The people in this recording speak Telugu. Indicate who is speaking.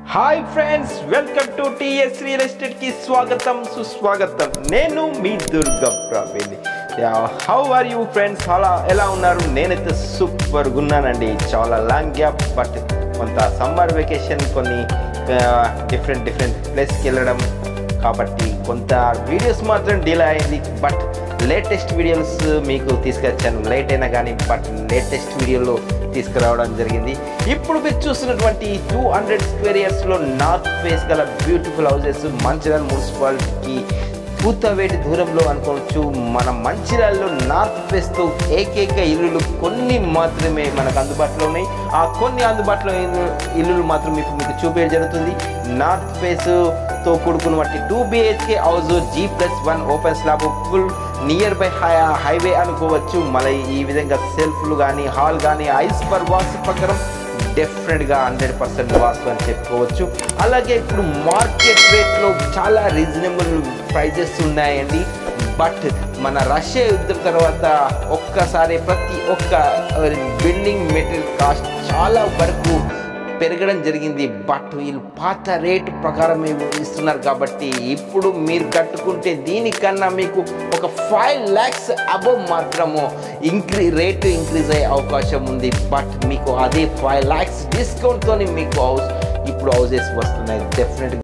Speaker 1: hi friends welcome to TS real estate కి స్వాగతం సుస్వాగతం నేను మీ Durga Praveen how are you friends అలా ఎలా ఉన్నారు నేనైతే సూపర్ ఉన్నానండి చాలా లాంగ్ గ్యాప్ బట్ కొంత సమ్మర్ వెకేషన్ కొన్ని డిఫరెంట్ డిఫరెంట్ ప్లేస్కి వెళ్ళడం కాబట్టి కొంత వీడియోస్ మాత్రం డిలే అయింది బట్ లేటెస్ట్ వీడియోస్ మీకు తీసుకొచ్చాను లేట్ అయినా కానీ బట్ లేటెస్ట్ వీడియోలో తీసుకురావడం జరిగింది ఇప్పుడు మీరు చూస్తున్నటువంటి టూ హండ్రెడ్ స్క్వేర్ ఇయర్స్లో నార్త్ ఫేస్ గల బ్యూటిఫుల్ హౌసెస్ మంచిర్యాల మున్సిపాలిటీకి పూతవేటి దూరంలో అనుకోవచ్చు మన మంచిర్యాలలో నార్త్ ఫేస్తో ఏకైక ఇల్లులు కొన్ని మాత్రమే మనకు అందుబాటులో ఉన్నాయి ఆ కొన్ని అందుబాటులో ఇల్లు- ఇల్లులు మాత్రం మీకు మీకు చూపించడం జరుగుతుంది నార్త్ ఫేస్తో కూడుకున్నటువంటి two BHK house G plus one open slab full nearby highway అనుకోవచ్చు మళ్ళీ ఈ విధంగా సెల్ఫ్లు కానీ హాల్ కానీ ఐస్ పర్ వాస్ ప్రకారం డెఫినెట్గా హండ్రెడ్ పర్సెంట్ వాస్తు అని చెప్పుకోవచ్చు అలాగే ఇప్పుడు మార్కెట్ రేట్లో చాలా రీజనబుల్ ప్రైజెస్ ఉన్నాయండి బట్ మన రష్యా యుద్ధం తర్వాత ఒక్కసారి ప్రతి ఒక్క బిల్డింగ్ మెటీరియల్ కాస్ట్ చాలా వరకు పెరగడం జరిగింది బట్ వీళ్ళు పాత రేటు ప్రకారం ఇస్తున్నారు కాబట్టి ఇప్పుడు మీరు కట్టుకుంటే దీనికన్నా మీకు ఒక ఫైవ్ ల్యాక్స్ అబవ్ మాత్రము ఇంక్రీ రేటు ఇంక్రీజ్ అయ్యే అవకాశం ఉంది బట్ మీకు అదే ఫైవ్ ల్యాక్స్ డిస్కౌంట్తో మీకు హౌస్ ఇప్పుడు హౌసెస్ వస్తున్నాయి డెఫినెట్గా